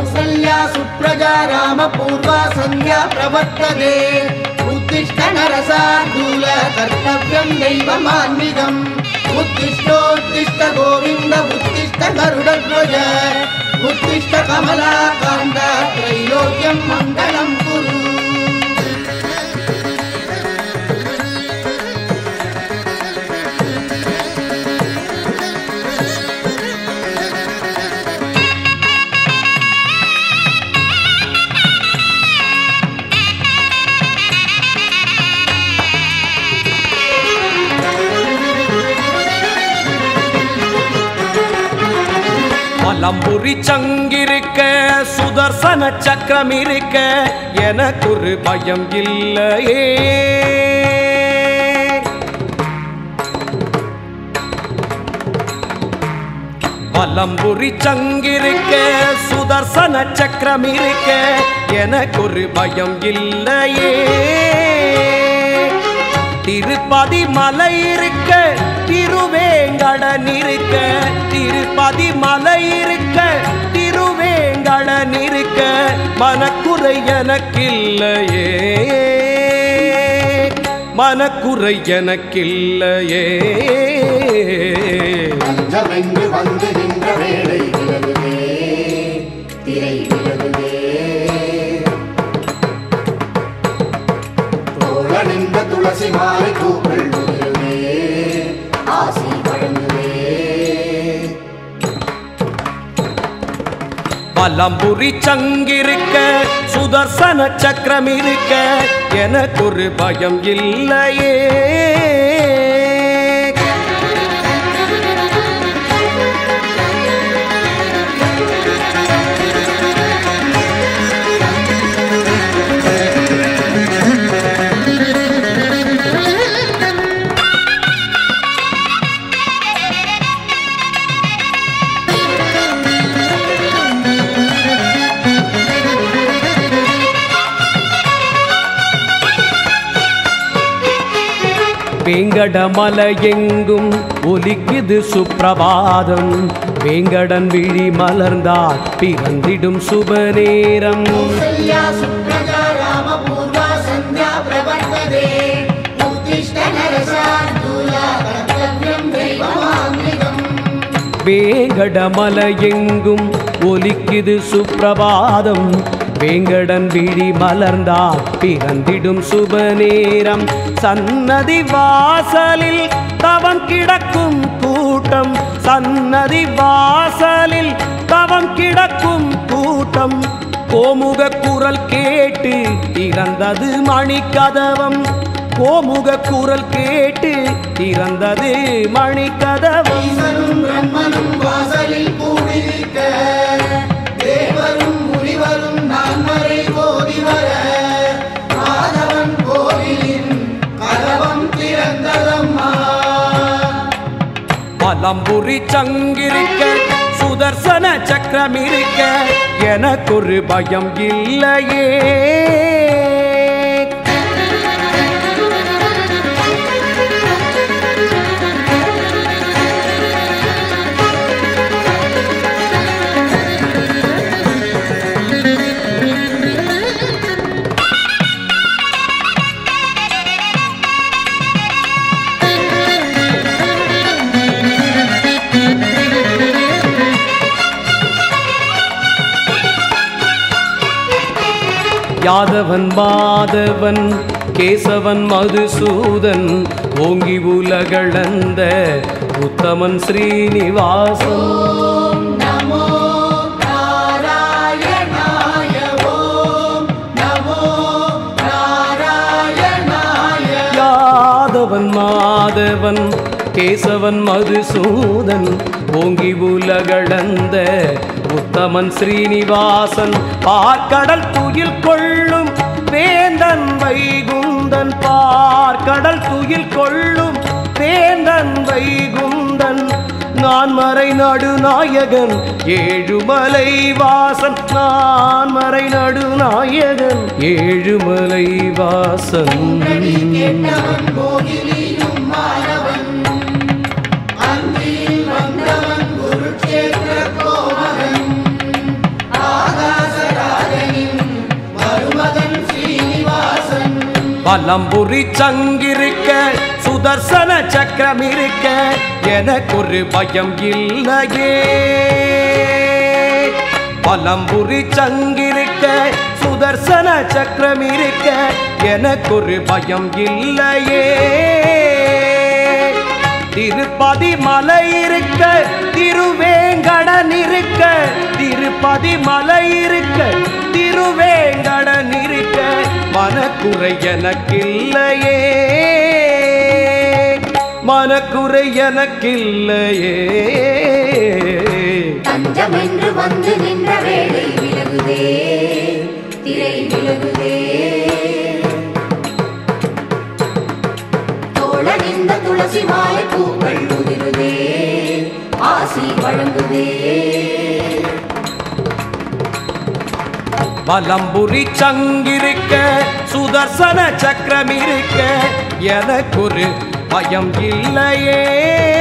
कौसल्या सुप्रजा रामपूर्वा सन्ध्या प्रवर्तते उत्तिष्ठ नरसार्दूल कर्तव्यं दैवमान्विकम् उत्तिष्ठोत्तिष्ठ गोविन्द उत्तिष्ठ गरुडध्वज उत्तिष्ठ कमलाकान्त त्रैलोक्यं मङ्गलं कुरु பலம்புரி சங்கிருக்க சுதர்சன சக்கரம் இருக்க எனக்கொரு பயம் இல்லையே பலம்புரி சங்கிருக்க சுதர்சன சக்கரம் இருக்க எனக்கொரு பயம் இல்லையே திருப்பதி மலை இருக்க திருவேங்கடன் இருக்க திருப்பதி மலை இருக்க திருவேங்கடன் இருக்க மனக்குறை எனக்கில்லையே மனக்குறை எனக்கில்லையே பஞ்சமென்று வந்து நின்ற வேளை விலகுதே திரை விலகுதே தோழனின்ற துளசி மாலை பூக்கள் உதிருதே ஆசி வழங்குதே பலம்புரி சங்கிருக்க சுதர்சன சக்கரம் இருக்க எனக்கொரு பயம் இல்லையே வேங்கடமலை எங்கும் ஒலிக்குது சுப்பிரபாதம் வேங்கடன் விழி மலர்ந்தால் பிறந்திடும் சுபநேரம் कौसल्या सुप्रजा रामपूर्वा सन्ध्या प्रवर्तते उत्तिष्ठ नरसार्दूला कर्तव्यं दैवमान्विकम् வேங்கடமலை எங்கும் ஒலிக்குது சுப்பிரபாதம் வேங்கடன் விழி மலர்ந்தால் பிறந்திடும் சுபநேரம் சன்னதி வாசலில் தவம் கிடக்கும் கூட்டம் சன்னதி வாசலில் தவம் கிடக்கும் கூட்டம் கோமுக குரல் கேட்டு திறந்தது மணிக்கதவம் கோமுக குரல் கேட்டு திறந்தது மணிக்கதவம் ஈசனும் பிரம்மனும் வாசலில் கூடியிருக்க தேவரும் முனிவரும் நான்மறை கோதி வர மாதவன் கோவிலின் கதவம் திறந்ததம்மா பலம்புரி சங்கிருக்க சுதர்சன சக்கரம் இருக்க எனக்கொரு பயம் இல்லையே யாதவன் மாதவன் கேசவன் மதுசூதன் ஓங்கி உலகளந்த உத்தமன் ஸ்ரீனிவாசன் ஓம் நமோ நாராயணாய ஓம் நமோ நாராயணாய யாதவன் மாதவன் கேசவன் மதுசூதன் ஓங்கி உலகளந்த உத்தமன் ஸ்ரீனிவாசன் பார்க்கடல் துயில் கொள்ளும் வேந்தன் வைகுந்தன் பார்க்கடல் துயில் கொள்ளும் வேந்தன் வைகுந்தன் நான் மறை நடுநாயகன் ஏழுமலை வாசன் நான் மறை நடுநாயகன் ஏழுமலை வாசன் கேட்டவன் கோகிலியும் மாணவன் அந்தியில் வந்தவன் குருட்சேத்திர கோமகன் ஆகாய வலம்புரி சங்கிருக்க சுதர்சன சக்கரம் இருக்க எனக்கொரு பயம் இல்லையே வலம்புரி சங்கிருக்க சுதர்சன சக்கரம் இருக்க எனக்கொரு பயம் இல்லையே திருப்பதி மலை இருக்க திருவேங்கடன் இருக்க திருப்பதி மலை இருக்க திருவேங்கடன் இருக்க மனக்குறை எனக்கில்லையே மனக்குறை எனக்கில்லையே தஞ்சம் என்று வந்து நின்ற வேளை விலகுதே திரை விலகுதே தோழன் இந்த துளசி மாலை பூக்கள் உதிருதே ஆசி வழங்குதே வலம்புரி சங்கிருக்க சுதர்சன சக்கரம் இருக்க எனக்கொரு பயம் இல்லையே